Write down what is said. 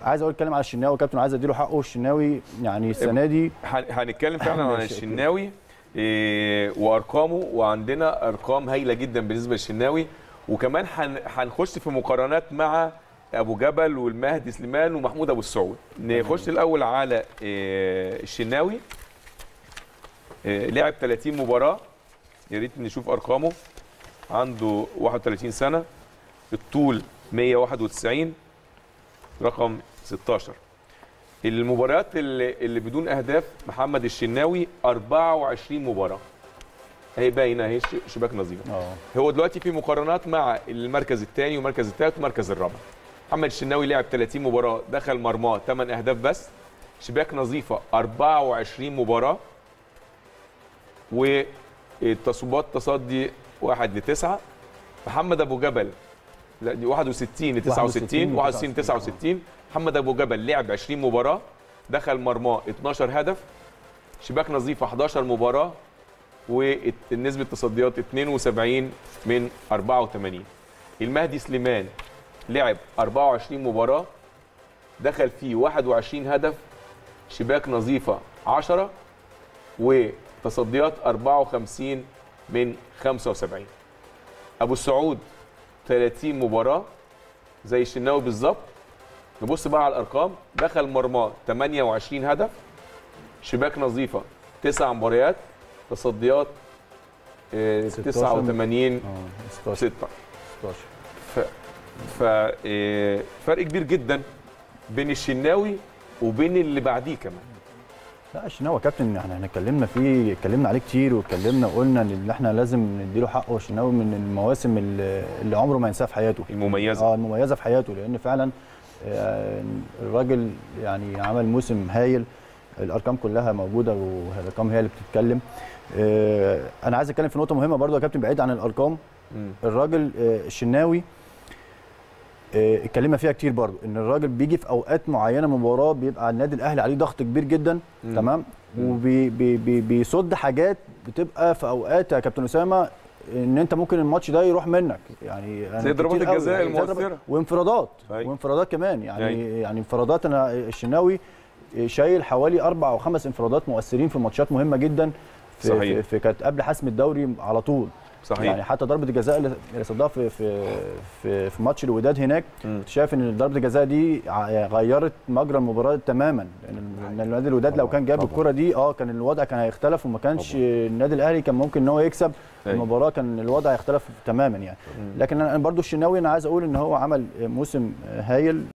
عايز اقول اتكلم على الشناوي كابتن عايز اديله حقه الشناوي يعني السنه دي هن- هنتكلم فعلا عن ماشي، أكيد. الشناوي إيه، وارقامه وعندنا ارقام هايله جدا بالنسبه للشناوي وكمان هن- هنخش في مقارنات مع ابو جبل والمهدي سليمان ومحمود ابو السعود نخش الاول على إيه، الشناوي إيه، لعب 30 مباراه يا ريت نشوف ارقامه عنده 31 سنه الطول 191 رقم 16 المباريات اللي, اللي بدون اهداف محمد الشناوي 24 مباراه اهي باينه اهي ش- شباك نظيفه اه هو دلوقتي في مقارنات مع المركز الثاني والمركز الثالث والمركز الرابع محمد الشناوي لعب 30 مباراه دخل مرماه 8 اهداف بس شباك نظيفه 24 مباراه والتصويبات تصدي 1 ل 9 محمد ابو جبل لا دي 61 ل 69 61 ل 69 محمد ابو جبل لعب 20 مباراه دخل مرماه 12 هدف شباك نظيفه 11 مباراه ونسبه تصديات 72 من 84 المهدي سليمان لعب 24 مباراه دخل فيه 21 هدف شباك نظيفه 10 وتصديات 54 من 75 ابو السعود 30 مباراه زي الشناوي بالظبط نبص بقى على الارقام دخل مرماه 28 هدف شباك نظيفه 9 مباريات تصديات آه، 16 89 اه 16 6 16 ف ف آه، فرق كبير جدا بين الشناوي وبين اللي بعديه كمان لا الشناوي كابتن احنا احنا اتكلمنا فيه اتكلمنا عليه كتير واتكلمنا وقلنا ان احنا لازم نديله حقه الشناوي من المواسم اللي اللي عمره ما ينساها في حياته المميزه اه المميزه في حياته لان فعلا آه، الراجل يعني عمل موسم هايل الارقام كلها موجوده والارقام هي اللي بتتكلم آه، انا عايز اتكلم في نقطه مهمه برضو يا كابتن بعيد عن الارقام مم. الراجل آه، الشناوي آه، اتكلمنا فيها كتير برضو ان الراجل بيجي في اوقات معينه من المباراه بيبقى النادي الاهلي عليه ضغط كبير جدا مم. تمام مم. وبيصد حاجات بتبقى في اوقات يا كابتن اسامه ان انت ممكن الماتش ده يروح منك يعني أنا زي ضربات كتير قوي الجزاء يعني زي ضربات- المؤثرة. وانفرادات أيوة. وانفرادات كمان يعني أيوة. يعني انفرادات انا الشناوي شايل حوالي اربع او خمس انفرادات مؤثرين في ماتشات مهمه جدا في, صحيح. في, في كانت قبل حسم الدوري على طول صحيح يعني حتى ضربه الجزاء اللي اللي صدها في في في, في ماتش الوداد هناك مم. كنت شايف ان ضربه الجزاء دي ع- غيرت مجرى المباراه تماما لان إن النادي الوداد لو طبعاً، كان جاب طبعاً. الكره دي اه كان الوضع كان هيختلف وما كانش طبعاً. النادي الاهلي كان ممكن ان هو يكسب أيوة. المباراه كان الوضع هيختلف تماما يعني مم. لكن انا برضو الشناوي انا عايز اقول ان هو عمل موسم هايل